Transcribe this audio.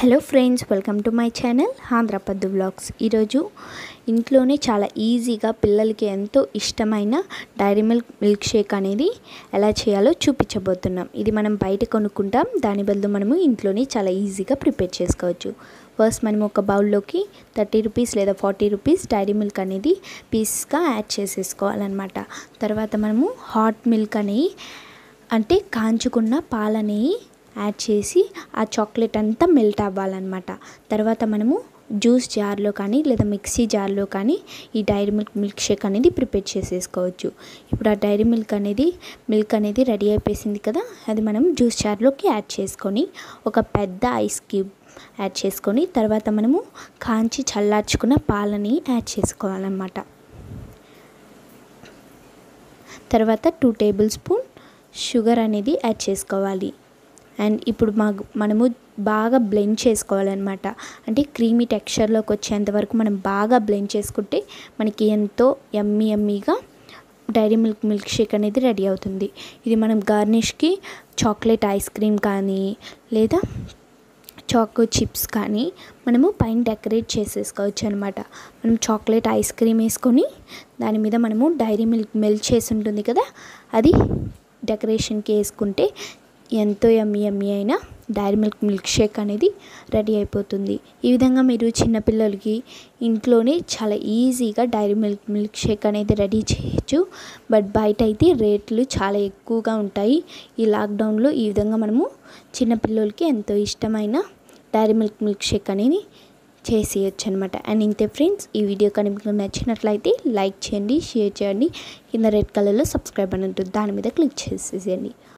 hello friends welcome to my channel Andhrapaddu vlogs ఈరోజు ఇంట్లోనే చాలా ఈజీగా పిల్లలకి ఎంతో ఇష్టమైన డైరీ మిల్క్ మిల్క్ షేక్ అనేది ఎలా చేయాలో చూపించబోతున్నాం ఇది మనం బయట కొనుక్కుంటాం దాని బదులు మనము ఇంట్లోనే చాలా ఈజీగా ప్రిపేర్ చేసుకోవచ్చు ఫస్ట్ మనం ఒక బౌల్లోకి థర్టీ రూపీస్ లేదా ఫార్టీ రూపీస్ డైరీ మిల్క్ అనేది పీస్గా యాడ్ చేసేసుకోవాలన్నమాట తర్వాత మనము హాట్ మిల్క్ అనేవి అంటే కాంచుకున్న పాలనేవి యాడ్ చేసి ఆ చాక్లెట్ అంతా మెల్ట్ అవ్వాలన్నమాట తర్వాత మనము జ్యూస్ జార్లో కానీ లేదా మిక్సీ జార్లో కానీ ఈ డైరీ మిల్క్ మిల్క్ షేక్ అనేది ప్రిపేర్ చేసేసుకోవచ్చు ఇప్పుడు ఆ డైరీ మిల్క్ అనేది మిల్క్ అనేది రెడీ అయిపోయింది కదా అది మనం జ్యూస్ జార్లోకి యాడ్ చేసుకొని ఒక పెద్ద ఐస్ క్యూబ్ యాడ్ చేసుకొని తర్వాత మనము కాంచి చల్లార్చుకున్న పాలని యాడ్ చేసుకోవాలన్నమాట తర్వాత టూ టేబుల్ స్పూన్ షుగర్ అనేది యాడ్ చేసుకోవాలి అండ్ ఇప్పుడు మా మనము బాగా బ్లెండ్ చేసుకోవాలన్నమాట అంటే క్రీమీ టెక్స్చర్లోకి వచ్చేంత వరకు మనం బాగా బ్లెండ్ చేసుకుంటే మనకి ఎంతో ఎమ్మీ ఎమ్మీగా డైరీ మిల్క్ మిల్క్ షేక్ అనేది రెడీ అవుతుంది ఇది మనం గార్నిష్కి చాక్లెట్ ఐస్ క్రీమ్ కానీ లేదా చాకో చిప్స్ కానీ మనము పైన డెకరేట్ చేసేసుకోవచ్చు అనమాట మనం చాక్లెట్ ఐస్ క్రీమ్ వేసుకొని దాని మీద మనము డైరీ మిల్క్ మెల్ట్ చేసి ఉంటుంది కదా అది డెకరేషన్కి వేసుకుంటే ఎంతో ఎమ్మి ఎమ్మి అయిన డైరీ మిల్క్ మిల్క్ షేక్ అనేది రెడీ అయిపోతుంది ఈ విధంగా మీరు చిన్నపిల్లలకి ఇంట్లోనే చాలా ఈజీగా డైరీ మిల్క్ మిల్క్ షేక్ అనేది రెడీ చేయొచ్చు బట్ బయట అయితే రేట్లు చాలా ఎక్కువగా ఉంటాయి ఈ లాక్డౌన్లో ఈ విధంగా మనము చిన్నపిల్లలకి ఎంతో ఇష్టమైన డైరీ మిల్క్ మిల్క్ షేక్ అనేది చేసేయచ్చు అనమాట అండ్ ఇంతే ఫ్రెండ్స్ ఈ వీడియో కానీ మీకు నచ్చినట్లయితే లైక్ చేయండి షేర్ చేయండి కింద రెడ్ కలర్లో సబ్స్క్రైబ్ అని ఉంటుంది దాని మీద క్లిక్ చేసేసేయండి